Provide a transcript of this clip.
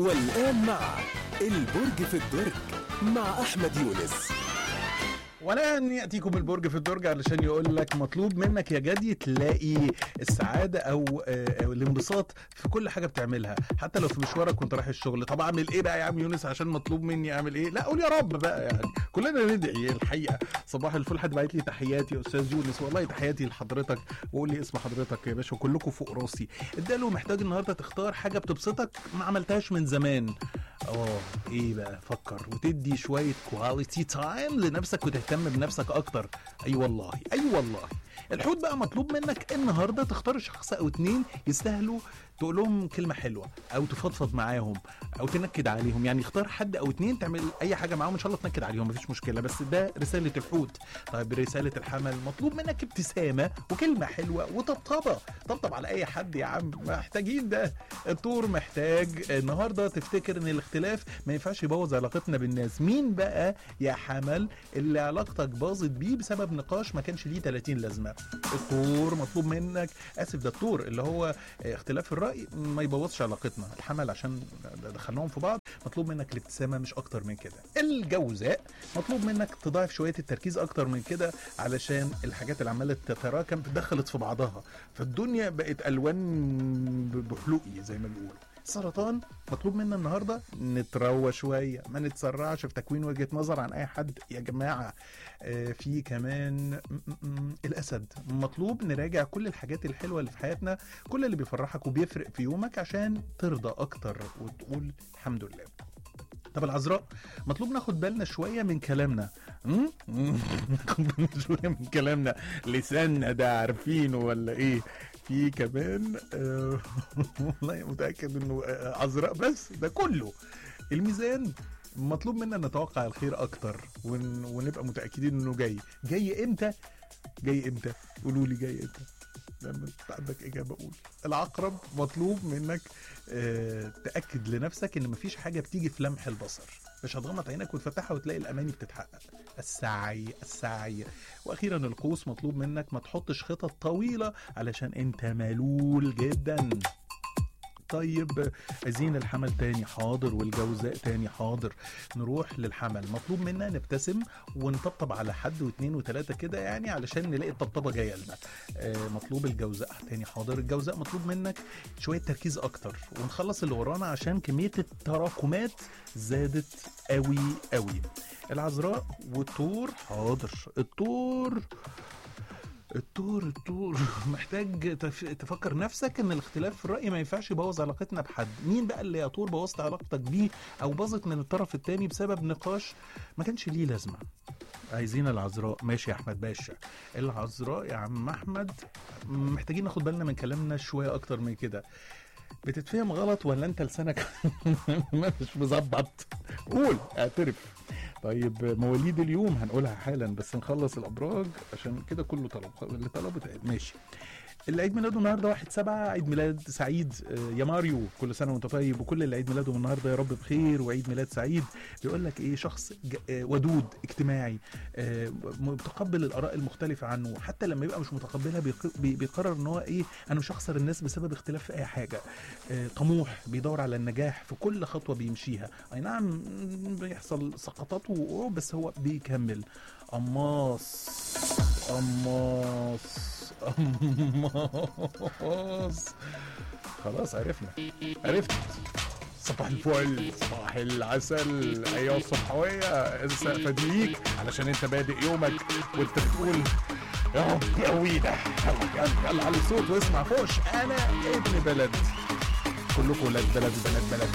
والآن مع البرج في الدرج مع أحمد يونس والآن يأتيكم البرج في الدرج علشان يقول لك مطلوب منك يا جدي تلاقي السعادة أو آه، أو الانبساط في كل حاجة بتعملها حتى لو في مشوارك وأنت رايح الشغل طب أعمل إيه بقى يا عم يونس عشان مطلوب مني أعمل إيه لا قول يا رب بقى يعني كلنا ندعي الحقيقة صباح الفل حد بعت لي تحياتي يا أستاذ يونس والله تحياتي لحضرتك وقول لي اسم حضرتك يا باشا وكلكم فوق راسي اداله محتاج النهارده تختار حاجة بتبسطك ما عملتهاش من زمان اه ايه بقى فكر وتدي شويه كواليتي تايم لنفسك وتهتم بنفسك اكتر اي أيوة والله اي أيوة والله الحوت بقى مطلوب منك النهارده تختار شخص او اتنين يستاهلوا تقول لهم كلمه حلوه او تفضفض معاهم او تنكد عليهم يعني اختار حد او اتنين تعمل اي حاجه معاهم ان شاء الله تنكد عليهم مفيش مشكله بس ده رساله الحوت طيب رساله الحمل مطلوب منك ابتسامه وكلمه حلوه وطبطبه طبطب على اي حد يا عم محتاجين ده الطور محتاج النهارده تفتكر ان الاختلاف ما ينفعش يبوظ علاقتنا بالناس مين بقى يا حمل اللي علاقتك باظت بيه بسبب نقاش ما كانش ليه 30 لازمه الطور مطلوب منك اسف ده الطور اللي هو اختلاف الراي ما يبوظش علاقتنا الحمل عشان دخلناهم في بعض مطلوب منك الابتسامه مش اكتر من كده الجوزاء مطلوب منك تضاعف شويه التركيز اكتر من كده علشان الحاجات اللي عماله تتراكم دخلت في بعضها فالدنيا بقت الوان بحلوقي زي ما بيقولوا سرطان مطلوب منا النهارده نتروى شويه ما نتسرعش في تكوين وجهه نظر عن اي حد يا جماعه آه في كمان م- م- الاسد مطلوب نراجع كل الحاجات الحلوه اللي في حياتنا كل اللي بيفرحك وبيفرق في يومك عشان ترضى اكتر وتقول الحمد لله طب العذراء مطلوب ناخد بالنا شويه من كلامنا م? م- ناخد بالنا شويه من كلامنا لساننا ده عارفينه ولا ايه في كمان آه، والله متاكد انه آه، عذراء بس ده كله الميزان مطلوب منا نتوقع الخير اكتر ون... ونبقى متاكدين انه جاي جاي امتى جاي امتى قولوا لي جاي امتى لما انت عندك اجابه قول العقرب مطلوب منك آه تاكد لنفسك ان مفيش حاجه بتيجي في لمح البصر مش هتغمض عينك وتفتحها وتلاقي الاماني بتتحقق السعي السعي واخيرا القوس مطلوب منك ما تحطش خطط طويله علشان انت ملول جدا طيب عايزين الحمل تاني حاضر والجوزاء تاني حاضر نروح للحمل مطلوب منا نبتسم ونطبطب على حد واثنين وثلاثة كده يعني علشان نلاقي الطبطبة جاية لنا آه مطلوب الجوزاء تاني حاضر الجوزاء مطلوب منك شوية تركيز أكتر ونخلص اللي ورانا عشان كمية التراكمات زادت قوي قوي العذراء والطور حاضر الطور الطور الطور محتاج تف... تفكر نفسك ان الاختلاف في الراي ما ينفعش يبوظ علاقتنا بحد مين بقى اللي يا طور بوظت علاقتك بيه او باظت من الطرف التاني بسبب نقاش ما كانش ليه لازمه عايزين العذراء ماشي يا احمد باشا العذراء يا عم احمد محتاجين ناخد بالنا من كلامنا شويه اكتر من كده بتتفهم غلط ولا انت لسانك مش مظبط قول اعترف طيب مواليد اليوم هنقولها حالا بس نخلص الابراج عشان كده كله طلب اللي طلبه اتقال. ماشي اللي عيد ميلاده النهارده واحد سبعة عيد ميلاد سعيد آه، يا ماريو كل سنه وانت طيب وكل اللي عيد ميلادهم النهارده يا رب بخير وعيد ميلاد سعيد بيقول لك ايه شخص ج- آه، ودود اجتماعي آه، متقبل الاراء المختلفه عنه حتى لما يبقى مش متقبلها بيق- بي- بيقرر ان هو ايه انا مش هخسر الناس بسبب اختلاف في اي حاجه آه، طموح بيدور على النجاح في كل خطوه بيمشيها اي نعم م- بيحصل سقطات ووقوع بس هو بيكمل قماص قماص قماص خلاص عرفنا عرفت صباح الفل صباح العسل ايوه الصبحويه السقفه دي ليك علشان انت بادئ يومك وانت بتقول يا رب قوينا يلا يلا على الصوت واسمع فوش انا ابن بلد كلكم ولاد بلد وبنات بلد